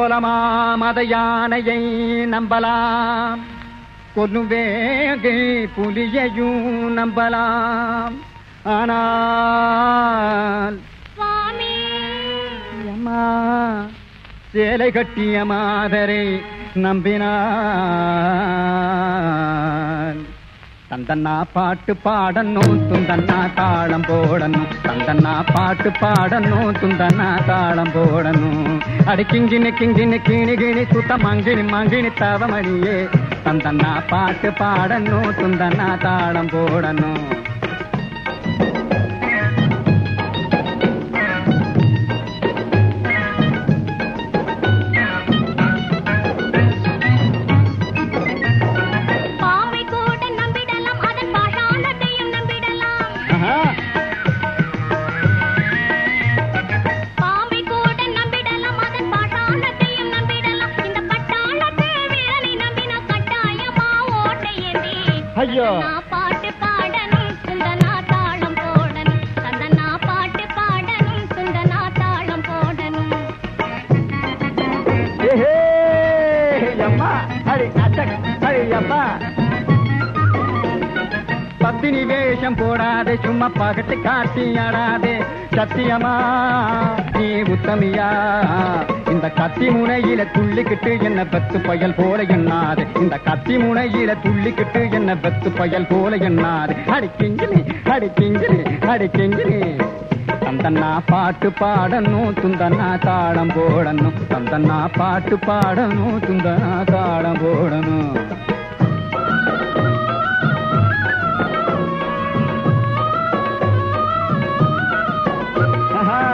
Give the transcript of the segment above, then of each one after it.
கோலமா மத யானையை நம்பலாம் கொல்லுவேகை புலியையும் நம்பலாம் ஆனால் சுவாமி அம்மா சேலை கட்டிய மாதரை நம்பினான் தந்தன்னா பாட்டு பாடணும் துந்தன்னா தாளம் போடணும் தந்தன்னா பாட்டு பாடணும் துந்தன்னா தாளம் போடணும் அடி கிங்கினி கிங்கினி கிணி கிணி சுத்த மங்கினி மங்கினி தவமணியே தந்தன்னா பாட்டு பாடணும் துந்தன்னா தாளம் போடணும் பாம்பை கூட நம்பிடலாம் அதன் பாஷாணத்தையும் நம்பிடலாம் ஆஹா. பாம்பை கூட நம்பிடலாம் அதன் பாஷாணத்தையும் நம்பிடலாம் இந்த பட்டாளத்து வீரனை நம்பினா கட்டாயமா ஓட்டை ஏந்தி ஐயோ. நான் பாட்டு பாடணும் சுந்தனா தாளம் போடணும் சந்தனா பாட்டு பாடணும் சுந்தனா தாளம் போடணும் ஏஹே, அம்மா அடி அச்சக், அடி அம்மா பத்தினி வேஷம் போடாதே சும்மா பகட்டு காட்டி ஆடாதே சத்தியமா நீ உத்தமியா இந்த கத்தி முனையில துள்ளிக்கிட்டு என்ன பெத்து பயல் போல எண்ணாது இந்த கத்தி முனையில துள்ளிக்கிட்டு என்ன பெத்து பயல் போல எண்ணாது அடி கிங்கினி அடி கிங்கினி அடி கிங்கினி தந்தன்னா பாட்டு பாடணும் துந்தன்னா தாளம் போடணும் தந்தன்னா பாட்டு பாடணும் துந்தன்னா தாளம் போடணும் ஆஹா.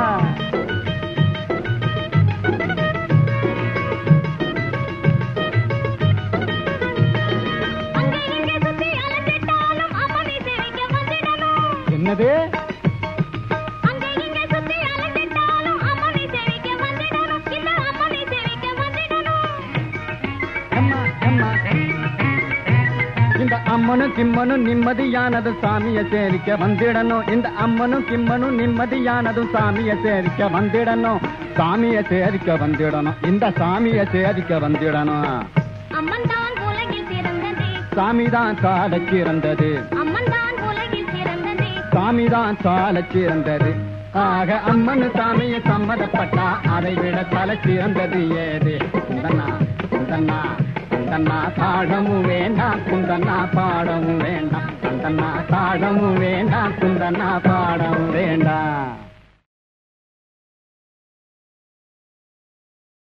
அங்கே இங்கே சுத்தி அலைஞ்சிட்டாலும் அம்மனை சேவிக்க வந்திடணும் என்னது அங்கே இங்கே சுத்தி அலைஞ்சிட்டாலும் அம்மனை சேவிக்க வந்திடணும் இந்த அம்மனை சேவிக்க வந்திடணும் அம்மா அம்மா இந்த அம்மனும் கிம்மனும் நிம்மதியானது சாமிய சேரிக்க வந்திடணும் இந்த அம்மனும் கிம்மனும் நிம்மதியானது சாமிய சேரிக்க வந்திடணும் சாமிய சேரிக்க வந்திடணும் இந்த சாமிய சேரிக்க வந்திடணும் அம்மன் தான் உலகில் சிறந்தது சாமிதான் சால சிறந்தது அம்மன் தான் உலகில் சிறந்தது சாமிதான் சால சிறந்தது ஆக அம்மன் சாமியை சம்மதப்பட்டா அதை விட தலை சிறந்தது ஏது குந்தனா குந்தனா குந்தனா தாழமும் வேண்டாம் குந்தனா பாடமும் வேண்டாம் குந்தனா தாழமும் வேண்டாம் குந்தனா பாடமும் வேண்டாம்